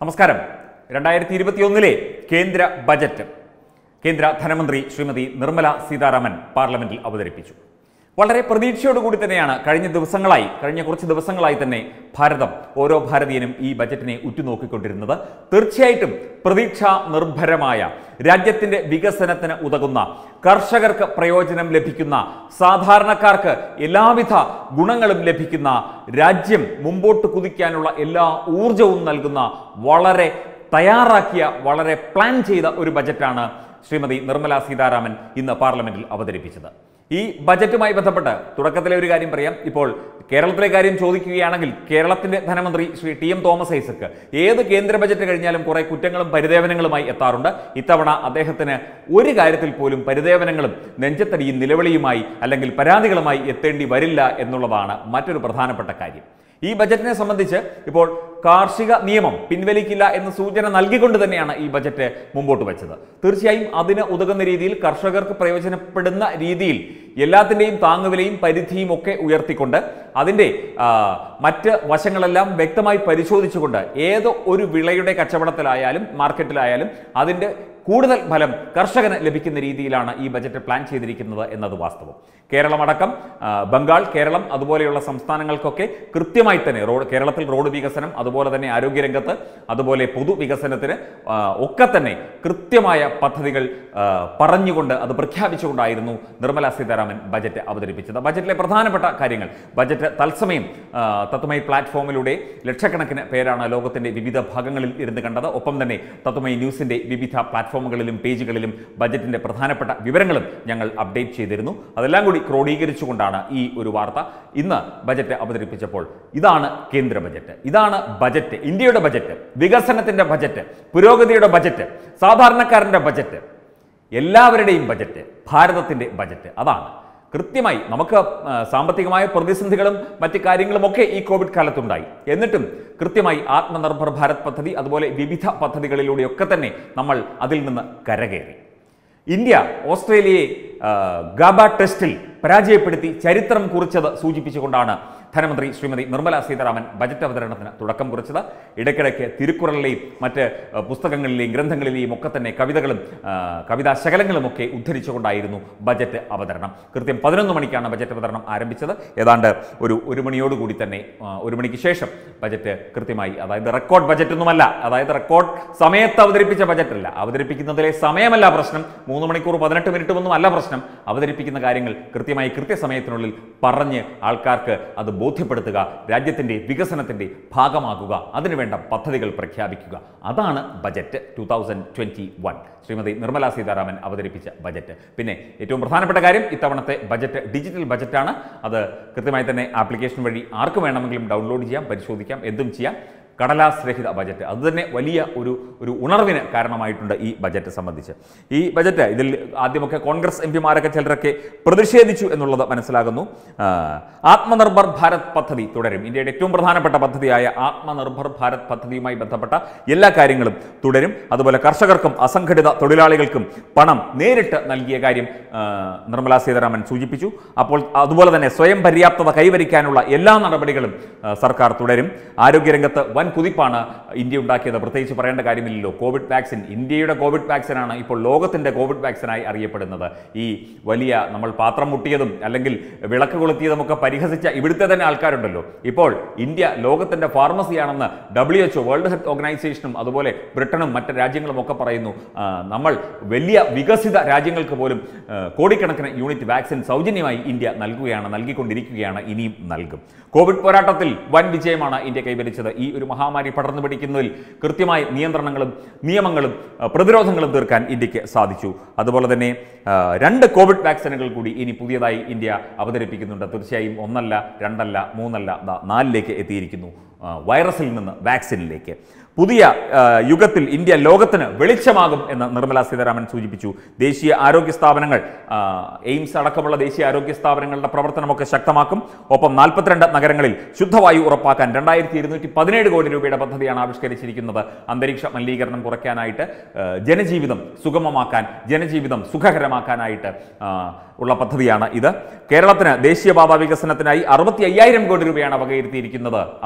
നമസ്കാരം രണ്ടായിരത്തി ഇരുപത്തിയൊന്നിലെ കേന്ദ്ര ബജറ്റ് കേന്ദ്ര ധനമന്ത്രി ശ്രീമതി നിർമ്മല സീതാരാമൻ പാർലമെന്റിൽ അവതരിപ്പിച്ചു വളരെ പ്രതീക്ഷയോടുകൂടി തന്നെയാണ് കഴിഞ്ഞ ദിവസങ്ങളായി കഴിഞ്ഞ കുറച്ച് ദിവസങ്ങളായി തന്നെ ഭാരതം ഓരോ ഭാരതീയനും ഈ ബജറ്റിനെ ഉറ്റുനോക്കിക്കൊണ്ടിരുന്നത് തീർച്ചയായിട്ടും പ്രതീക്ഷ നിർഭരമായ രാജ്യത്തിന്റെ വികസനത്തിന് ഉതകുന്ന കർഷകർക്ക് പ്രയോജനം ലഭിക്കുന്ന സാധാരണക്കാർക്ക് എല്ലാവിധ ഗുണങ്ങളും ലഭിക്കുന്ന രാജ്യം മുമ്പോട്ട് കുതിക്കാനുള്ള എല്ലാ ഊർജവും നൽകുന്ന വളരെ തയ്യാറാക്കിയ വളരെ പ്ലാൻ ചെയ്ത ഒരു ബജറ്റാണ് ശ്രീമതി നിർമ്മല സീതാരാമൻ ഇന്ന് പാർലമെന്റിൽ അവതരിപ്പിച്ചത് ഈ ബജറ്റുമായി ബന്ധപ്പെട്ട് തുടക്കത്തിലെ ഒരു കാര്യം പറയാം ഇപ്പോൾ കേരളത്തിലെ കാര്യം ചോദിക്കുകയാണെങ്കിൽ കേരളത്തിന്റെ ധനമന്ത്രി Shri T M Thomas Isaac ഏത് കേന്ദ്ര ബജറ്റ് കഴിഞ്ഞാലും കുറെ കുറ്റങ്ങളും പരിദേവനങ്ങളുമായി എത്താറുണ്ട് ഇത്തവണ അദ്ദേഹത്തിന് ഒരു കാര്യത്തിൽ പോലും പരിദേവനങ്ങളും നെഞ്ചത്തടിയും നിലവിളിയുമായി അല്ലെങ്കിൽ പരാതികളുമായി എത്തേണ്ടി വരില്ല എന്നുള്ളതാണ് മറ്റൊരു പ്രധാനപ്പെട്ട കാര്യം ഈ ബജറ്റിനെ സംബന്ധിച്ച് ഇപ്പോൾ കാർഷിക നിയമം പിൻവലിക്കില്ല എന്ന സൂചന നൽകിക്കൊണ്ട് തന്നെയാണ് ഈ ബജറ്റ് മുമ്പോട്ട് വെച്ചത് തീർച്ചയായും അതിന് ഉതകുന്ന രീതിയിൽ കർഷകർക്ക് പ്രയോജനപ്പെടുന്ന രീതിയിൽ എല്ലാത്തിൻ്റെയും താങ്ങുവിലയും പരിധിയും ഒക്കെ ഉയർത്തിക്കൊണ്ട് അതിൻ്റെ ആ, മറ്റ് വശങ്ങളെല്ലാം വ്യക്തമായി പരിശോധിച്ചുകൊണ്ട് ഏതോ ഒരു വിളയുടെ കച്ചവടത്തിലായാലും മാർക്കറ്റിലായാലും അതിൻ്റെ കൂടുതൽ ഫലം കർഷകന് ലഭിക്കുന്ന രീതിയിലാണ് ഈ ബജറ്റ് പ്ലാൻ ചെയ്തിരിക്കുന്നത് എന്നത് വാസ്തവം കേരളമടക്കം ആ, ബംഗാൾ കേരളം അതുപോലെയുള്ള സംസ്ഥാനങ്ങൾക്കൊക്കെ കൃത്യമായി തന്നെ റോഡ് കേരളത്തിൽ റോഡ് വികസനം അതുപോലെ തന്നെ ആരോഗ്യരംഗത്ത് അതുപോലെ പൊതുവികസനത്തിന് ആ, ഒക്കെ തന്നെ കൃത്യമായ പദ്ധതികൾ ആ, പറഞ്ഞുകൊണ്ട് അത് പ്രഖ്യാപിച്ചുകൊണ്ടായിരുന്നു നിർമ്മല സീതാരാമൻ ബജറ്റ് അവതരിപ്പിച്ചത് ബജറ്റിലെ പ്രധാനപ്പെട്ട കാര്യങ്ങൾ ബജറ്റ് തത്സമയം ആ, തത്വമയി പ്ലാറ്റ്ഫോമിലൂടെ ലക്ഷക്കണക്കിന് പേരാണ് ലോകത്തിന്റെ വിവിധ ഭാഗങ്ങളിൽ ഇരുന്ന് കണ്ടത് ഒപ്പം തന്നെ തത്വമയി ന്യൂസിന്റെ വിവിധ പ്ലാറ്റ്ഫോമുകളിലും പേജുകളിലും ബജറ്റിന്റെ പ്രധാനപ്പെട്ട വിവരങ്ങളും ഞങ്ങൾ അപ്ഡേറ്റ് ചെയ്തിരുന്നു അതെല്ലാം കൂടി ക്രോഡീകരിച്ചുകൊണ്ടാണ് ഈ ഒരു വാർത്ത ഇന്ന് ബജറ്റ് അവതരിപ്പിച്ചപ്പോൾ ഇതാണ് കേന്ദ്ര ബജറ്റ് ഇതാണ് ബജറ്റ് ഇന്ത്യയുടെ ബജറ്റ് വികസനത്തിന്റെ ബജറ്റ് പുരോഗതിയുടെ ബജറ്റ് സാധാരണക്കാരന്റെ ബജറ്റ് എല്ലാവരുടെയും ബജറ്റ് ഭാരതത്തിന്റെ ബജറ്റ് അതാണ് കൃത്യമായി നമുക്ക് ആ, സാമ്പത്തികമായ പ്രതിസന്ധികളും മറ്റ് കാര്യങ്ങളുമൊക്കെ ഈ കോവിഡ് കാലത്തുണ്ടായി എന്നിട്ടും കൃത്യമായി ആത്മനിർഭർ ഭാരത് പദ്ധതി അതുപോലെ വിവിധ പദ്ധതികളിലൂടെയൊക്കെ തന്നെ നമ്മൾ അതിൽ നിന്ന് കരകയറി ഇന്ത്യ ഓസ്ട്രേലിയയെ ആ, ഗാബ ടെസ്റ്റിൽ പരാജയപ്പെടുത്തി ചരിത്രം കുറിച്ചത് സൂചിപ്പിച്ചുകൊണ്ടാണ് ധനമന്ത്രി ശ്രീമതി നിർമ്മല സീതാരാമൻ ബജറ്റ് അവതരണത്തിന് തുടക്കം കുറിച്ചത് ഇടയ്ക്കിടയ്ക്ക് തിരുക്കുറളിലെയും മറ്റ് ആ, പുസ്തകങ്ങളിലെയും ഗ്രന്ഥങ്ങളിലെയും ഒക്കെ തന്നെ കവിതകളും ആ, കവിതാ ശകലങ്ങളും ഒക്കെ ഉദ്ധരിച്ചുകൊണ്ടായിരുന്നു ബജറ്റ് അവതരണം കൃത്യം പതിനൊന്ന് മണിക്കാണ് ബജറ്റ് അവതരണം ആരംഭിച്ചത് ഏതാണ്ട് ഒരു ഒരു മണിയോടുകൂടി തന്നെ ആ, ഒരു മണിക്ക് ശേഷം ബജറ്റ് കൃത്യമായി അതായത് റെക്കോർഡ് ബജറ്റ് ഒന്നുമല്ല അതായത് റെക്കോർഡ് സമയത്ത് അവതരിപ്പിച്ച ബജറ്റ് അല്ല അവതരിപ്പിക്കുന്നതിലെ സമയമല്ല പ്രശ്നം മൂന്ന് മണിക്കൂർ പതിനെട്ട് മിനിറ്റും ഒന്നും അല്ല പ്രശ്നം അവതരിപ്പിക്കുന്ന കാര്യങ്ങൾ കൃത്യമായി കൃത്യസമയത്തിനുള്ളിൽ പറഞ്ഞ് ആൾക്കാർക്ക് അത് ബോധ്യപ്പെടുത്തുക രാജ്യത്തിന്റെ വികസനത്തിന്റെ ഭാഗമാകുക അതിനുവേണ്ട പദ്ധതികൾ പ്രഖ്യാപിക്കുക അതാണ് budget two thousand twenty one Shrimati Nirmala Sitharaman അവതരിപ്പിച്ച ബജറ്റ് പിന്നെ ഏറ്റവും പ്രധാനപ്പെട്ട കാര്യം ഇത്തവണത്തെ ബജറ്റ് ഡിജിറ്റൽ ബജറ്റാണ് അത് കൃത്യമായി തന്നെ ആപ്ലിക്കേഷൻ വഴി ആർക്ക് വേണമെങ്കിലും ഡൗൺലോഡ് ചെയ്യാം പരിശോധിക്കാം എന്തും ചെയ്യാം കടലാസ് രഹിത ബജറ്റ് അത് തന്നെ വലിയ ഒരു ഒരു ഉണർവിന് കാരണമായിട്ടുണ്ട് ഈ ബജറ്റ് സംബന്ധിച്ച് ഈ ബജറ്റ് ഇതിൽ ആദ്യമൊക്കെ കോൺഗ്രസ് എം പിമാരൊക്കെ ചിലരൊക്കെ പ്രതിഷേധിച്ചു എന്നുള്ളത് മനസ്സിലാകുന്നു ആ, ആത്മനിർഭർ ഭാരത് പദ്ധതി തുടരും ഇന്ത്യയുടെ ഏറ്റവും പ്രധാനപ്പെട്ട പദ്ധതിയായ ആത്മനിർഭർ ഭാരത് പദ്ധതിയുമായി ബന്ധപ്പെട്ട എല്ലാ കാര്യങ്ങളും തുടരും അതുപോലെ കർഷകർക്കും അസംഘടിത തൊഴിലാളികൾക്കും പണം നേരിട്ട് നൽകിയ കാര്യം ആ, നിർമ്മലാ സീതാരാമൻ സൂചിപ്പിച്ചു അപ്പോൾ അതുപോലെ തന്നെ സ്വയം പര്യാപ്തത കൈവരിക്കാനുള്ള എല്ലാ നടപടികളും ആ, സർക്കാർ തുടരും ആരോഗ്യരംഗത്ത് വൻ കുതിപ്പാണ് ഇന്ത്യ ഉണ്ടാക്കിയത് പ്രത്യേകിച്ച് പറയേണ്ട കാര്യമില്ലല്ലോ കോവിഡ് വാക്സിൻ ഇന്ത്യയുടെ കോവിഡ് വാക്സിനാണ് ഇപ്പോൾ ലോകത്തിന്റെ കോവിഡ് വാക്സിനായി അറിയപ്പെടുന്നത് ഈ വലിയ നമ്മൾ പാത്രം മുട്ടിയതും അല്ലെങ്കിൽ വിളക്ക് കൊളുത്തിയതും ഒക്കെ പരിഹസിച്ച ഇവിടുത്തെ തന്നെ ആൾക്കാരുണ്ടല്ലോ ഇപ്പോൾ ഇന്ത്യ ലോകത്തിന്റെ ഫാർമസിയാണെന്ന് ഡബ്ല്യു എച്ച് വേൾഡ് ഹെൽത്ത് ഓർഗനൈസേഷനും അതുപോലെ ബ്രിട്ടനും മറ്റ് രാജ്യങ്ങളും ഒക്കെ പറയുന്നു ആ, നമ്മൾ വലിയ വികസിത രാജ്യങ്ങൾക്ക് പോലും ആ, കോടിക്കണക്കിന് യൂണിറ്റ് വാക്സിൻ സൗജന്യമായി ഇന്ത്യ നൽകുകയാണ് നൽകിക്കൊണ്ടിരിക്കുകയാണ് ഇനിയും നൽകും കോവിഡ് പോരാട്ടത്തിൽ വൻ വിജയമാണ് ഇന്ത്യ കൈവരിച്ചത് ഈ ഒരു മഹാമാരി പടർന്നു പിടിക്കുന്നതിൽ കൃത്യമായ നിയന്ത്രണങ്ങളും നിയമങ്ങളും ആ, പ്രതിരോധങ്ങളും തീർക്കാൻ ഇന്ത്യക്ക് സാധിച്ചു അതുപോലെ തന്നെ ആ, രണ്ട് കോവിഡ് വാക്സിനുകൾ കൂടി ഇനി പുതിയതായി ഇന്ത്യ അവതരിപ്പിക്കുന്നുണ്ട് തീർച്ചയായും ഒന്നല്ല രണ്ടല്ല മൂന്നല്ല ദാ നാലിലേക്ക് എത്തിയിരിക്കുന്നു ആ, വൈറസിൽ നിന്ന് വാക്സിനിലേക്ക് പുതിയ ആ, യുഗത്തിൽ ഇന്ത്യ ലോകത്തിന് വെളിച്ചമാകും എന്ന് നിർമ്മല സീതാരാമൻ സൂചിപ്പിച്ചു ദേശീയ ആരോഗ്യ സ്ഥാപനങ്ങൾ ആ, എയിംസ് അടക്കമുള്ള ദേശീയ ആരോഗ്യ സ്ഥാപനങ്ങളുടെ പ്രവർത്തനമൊക്കെ ശക്തമാക്കും ഒപ്പം നാൽപ്പത്തിരണ്ട് നഗരങ്ങളിൽ ശുദ്ധവായു ഉറപ്പാക്കാൻ രണ്ടായിരത്തി ഇരുന്നൂറ്റി പതിനേഴ് കോടി രൂപയുടെ പദ്ധതിയാണ് ആവിഷ്കരിച്ചിരിക്കുന്നത് അന്തരീക്ഷ മലിനീകരണം കുറയ്ക്കാനായിട്ട് ആ, ജനജീവിതം സുഗമമാക്കാൻ ജനജീവിതം സുഖകരമാക്കാനായിട്ട് ആ, ഉള്ള പദ്ധതിയാണ് ഇത് കേരളത്തിന് ദേശീയപാത വികസനത്തിനായി അറുപത്തി അയ്യായിരം കോടി രൂപയാണ് വകയിരുത്തിയിരിക്കുന്നത് അതാണ് ഞാൻ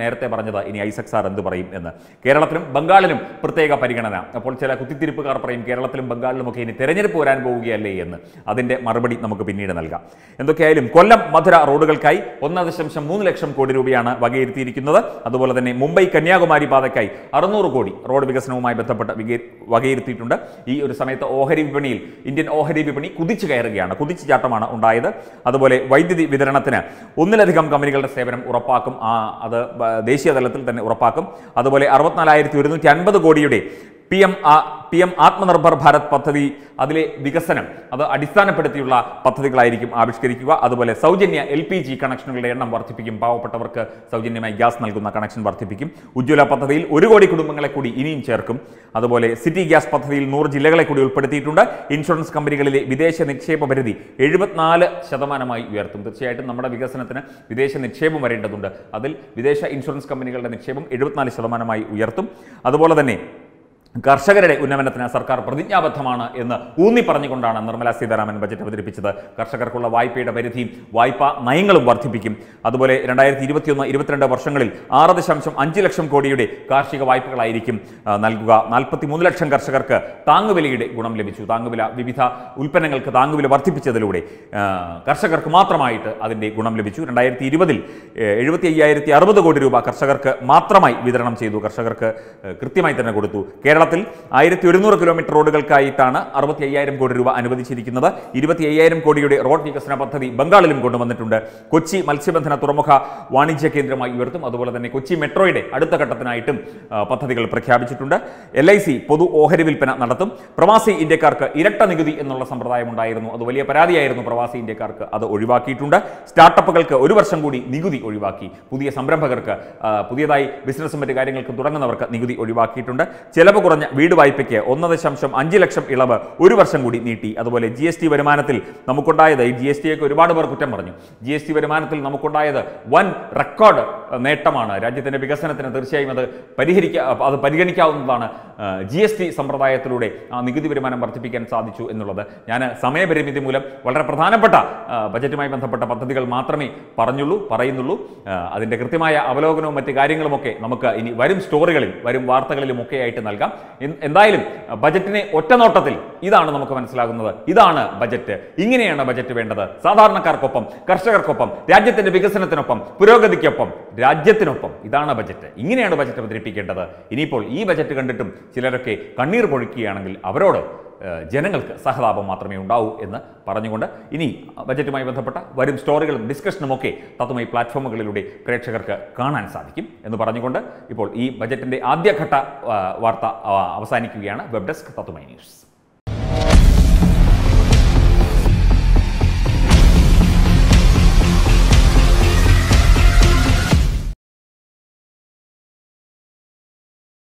നേരത്തെ പറഞ്ഞത് ഇനി ഐസക് സാർ എന്ത് പറയും എന്ന് കേരളത്തിലും ബംഗാളിലും പ്രത്യേക പരിഗണന അപ്പോൾ ചില കുത്തിത്തിരിപ്പുകാർ പറയും കേരളത്തിലും ബംഗാളിലുമൊക്കെ ഇനി തെരഞ്ഞെടുപ്പ് വരാൻ പോവുകയല്ലേ എന്ന് അതിൻ്റെ മറുപടി നമുക്ക് പിന്നീട് നൽകാം എന്തൊക്കെയായാലും കൊല്ലം മധുര റോഡുകൾക്കായി ഒന്ന് ദശാംശം മൂന്ന് ലക്ഷം കോടി രൂപയാണ് വകയിരുത്തിയിരിക്കുന്നത് അതുപോലെ തന്നെ മുംബൈ കന്യാകുമാരി പാതയ്ക്കായി അറുന്നൂറ് കോടി റോഡ് വികസനവുമായി ബന്ധപ്പെട്ട് വിക- വകയിരുത്തിയിട്ടുണ്ട് ഈ ഒരു സമയത്ത് ഓഹരി വിപണിയിൽ ഇന്ത്യൻ ഓഹരി വിപണി കുതിച്ചു കയറുകയാണ് കുതിച്ചു ചാട്ടമാണ് ഉണ്ടായത് അതുപോലെ വൈദ്യുതി വിതരണത്തിന് ഒന്നിലധികം കമ്പനികളുടെ സേവനം ഉറപ്പാക്കും ആ അത് ബ- ദേശീയ തലത്തിൽ തന്നെ ഉറപ്പാക്കും അതുപോലെ അറുപത്തിനാലായിരത്തി ഒരുന്നൂറ്റി അൻപത് കോടിയുടെ P M P M Atmanirbhar Bharat പദ്ധതി അതിലെ വികസനം അത് അടിസ്ഥാനപ്പെടുത്തിയുള്ള പദ്ധതികളായിരിക്കും ആവിഷ്കരിക്കുക അതുപോലെ സൗജന്യ എൽ പി ജി കണക്ഷനുകളുടെ എണ്ണം വർദ്ധിപ്പിക്കും പാവപ്പെട്ടവർക്ക് സൗജന്യമായി ഗ്യാസ് നൽകുന്ന കണക്ഷൻ വർദ്ധിപ്പിക്കും ഉജ്ജ്വല പദ്ധതിയിൽ ഒരു കോടി കുടുംബങ്ങളെ കൂടി ഇനിയും ചേർക്കും അതുപോലെ സിറ്റി ഗ്യാസ് പദ്ധതിയിൽ നൂറ് ജില്ലകളെ കൂടി ഉൾപ്പെടുത്തിയിട്ടുണ്ട് ഇൻഷുറൻസ് കമ്പനികളിലെ വിദേശ നിക്ഷേപ പരിധി എഴുപത്തിനാല് ശതമാനമായി ഉയർത്തും തീർച്ചയായിട്ടും നമ്മുടെ വികസനത്തിന് വിദേശ നിക്ഷേപം വരേണ്ടതുണ്ട് അതിൽ വിദേശ ഇൻഷുറൻസ് കമ്പനികളുടെ നിക്ഷേപം എഴുപത്തിനാല് ശതമാനമായി ഉയർത്തും അതുപോലെ തന്നെ കർഷകരുടെ ഉന്നമനത്തിന് സർക്കാർ പ്രതിജ്ഞാബദ്ധമാണ് എന്ന് ഊന്നി പറഞ്ഞുകൊണ്ടാണ് നിർമ്മല സീതാരാമൻ ബജറ്റ് അവതരിപ്പിച്ചത് കർഷകർക്കുള്ള വായ്പയുടെ പരിധിയും വായ്പാ നയങ്ങളും വർദ്ധിപ്പിക്കും അതുപോലെ രണ്ടായിരത്തി ഇരുപത്തിയൊന്ന് ഇരുപത്തിരണ്ട് വർഷങ്ങളിൽ ആറ് ദശാംശം അഞ്ച് ലക്ഷം കോടിയുടെ കാർഷിക വായ്പകളായിരിക്കും ആ, നൽകുക നാൽപ്പത്തി മൂന്ന് ലക്ഷം കർഷകർക്ക് താങ്ങുവിലയുടെ ഗുണം ലഭിച്ചു താങ്ങുവില വിവിധ ഉൽപ്പന്നങ്ങൾക്ക് താങ്ങുവില വർദ്ധിപ്പിച്ചതിലൂടെ ആ, കർഷകർക്ക് മാത്രമായിട്ട് അതിൻ്റെ ഗുണം ലഭിച്ചു രണ്ടായിരത്തി ഇരുപതിൽ എഴുപത്തി അയ്യായിരത്തി അറുപത് കോടി രൂപ കർഷകർക്ക് മാത്രമായി വിതരണം ചെയ്തു കർഷകർക്ക് ഏഹ്, കൃത്യമായി തന്നെ കൊടുത്തു കേരളത്തിൽ ആയിരത്തി ഒരുന്നൂറ് കിലോമീറ്റർ റോഡുകൾക്കായിട്ടാണ് അറുപത്തി അയ്യായിരം കോടി രൂപ അനുവദിച്ചിരിക്കുന്നത് ഇരുപത്തി അയ്യായിരം കോടിയുടെ റോഡ് വികസന പദ്ധതി ബംഗാളിലും കൊണ്ടുവന്നിട്ടുണ്ട് കൊച്ചി മത്സ്യബന്ധന തുറമുഖ വാണിജ്യ കേന്ദ്രമായി ഉയർത്തും അതുപോലെ തന്നെ കൊച്ചി മെട്രോയുടെ അടുത്ത ഘട്ടത്തിനായിട്ടും ആ, പദ്ധതികൾ പ്രഖ്യാപിച്ചിട്ടുണ്ട് എൽ ഐ സി പൊതു ഓഹരി വിൽപ്പന നടത്തും പ്രവാസി ഇന്ത്യക്കാർക്ക് ഇരട്ട നികുതി എന്നുള്ള സമ്പ്രദായം ഉണ്ടായിരുന്നു അത് വലിയ പരാതിയായിരുന്നു പ്രവാസി ഇന്ത്യക്കാർക്ക് അത് ഒഴിവാക്കിയിട്ടുണ്ട് സ്റ്റാർട്ടപ്പുകൾക്ക് ഒരു വർഷം കൂടി നികുതി ഒഴിവാക്കി പുതിയ സംരംഭകർക്ക് ആ, പുതിയതായി ബിസിനസ്സും മറ്റു കാര്യങ്ങൾക്ക് തുടങ്ങുന്നവർക്ക് നികുതി ഒഴിവാക്കിയിട്ടുണ്ട് ചെലവ് കുറഞ്ഞ വീട് വായ്പയ്ക്ക് ഒന്ന് ദശാംശം അഞ്ച് ലക്ഷം ഇളവ് ഒരു വർഷം കൂടി നീട്ടി അതുപോലെ ജി എസ് ടി വരുമാനത്തിൽ നമുക്കുണ്ടായത് ഈ ജി എസ് ടിയൊക്കെ ഒരുപാട് പേർ കുറ്റം പറഞ്ഞു ജി എസ് ടി വരുമാനത്തിൽ നമുക്കുണ്ടായത് വൻ റെക്കോർഡ് നേട്ടമാണ് രാജ്യത്തിന്റെ വികസനത്തിന് തീർച്ചയായും അത് പരിഹരിക്ക അത് പരിഗണിക്കാവുന്നതാണ് ജി എസ് ടി സമ്പ്രദായത്തിലൂടെ ആ നികുതി വരുമാനം വർദ്ധിപ്പിക്കാൻ സാധിച്ചു എന്നുള്ളത് ഞാൻ സമയപരിമിതി മൂലം വളരെ പ്രധാനപ്പെട്ട ആ, ബജറ്റുമായി ബന്ധപ്പെട്ട പദ്ധതികൾ മാത്രമേ പറഞ്ഞുള്ളൂ പറയുന്നുള്ളൂ ആ, അതിൻ്റെ കൃത്യമായ അവലോകനവും മറ്റ് കാര്യങ്ങളുമൊക്കെ നമുക്ക് ഇനി വരും സ്റ്റോറികളിൽ വരും വാർത്തകളിലും ഒക്കെ ആയിട്ട് നൽകാം എൻ- എന്തായാലും ആ, ബജറ്റിനെ ഒറ്റനോട്ടത്തിൽ ഇതാണ് നമുക്ക് മനസ്സിലാകുന്നത് ഇതാണ് ബജറ്റ് ഇങ്ങനെയാണ് ബജറ്റ് വേണ്ടത് സാധാരണക്കാർക്കൊപ്പം കർഷകർക്കൊപ്പം രാജ്യത്തിന്റെ വികസനത്തിനൊപ്പം പുരോഗതിക്കൊപ്പം രാജ്യത്തിനൊപ്പം ഇതാണ് ബജറ്റ് ഇങ്ങനെയാണ് ബജറ്റ് അവതരിപ്പിക്കേണ്ടത് ഇനിയിപ്പോൾ ഈ ബജറ്റ് കണ്ടിട്ടും ചിലരൊക്കെ കണ്ണീർ പൊഴിക്കുകയാണെങ്കിൽ അവരോട് ഏഹ്, ജനങ്ങൾക്ക് സഹതാപം മാത്രമേ ഉണ്ടാവൂ എന്ന് പറഞ്ഞുകൊണ്ട് ഇനി ബജറ്റുമായി ബന്ധപ്പെട്ട വരും സ്റ്റോറികളും ഡിസ്കഷനും ഒക്കെ തത്വമായി പ്ലാറ്റ്ഫോമുകളിലൂടെ പ്രേക്ഷകർക്ക് കാണാൻ സാധിക്കും എന്ന് പറഞ്ഞുകൊണ്ട് ഇപ്പോൾ ഈ ബജറ്റിന്റെ ആദ്യഘട്ട ആ, വാർത്ത ആ, അവസാനിക്കുകയാണ് വെബ് ഡെസ്ക് തത്വമൈ ന്യൂസ്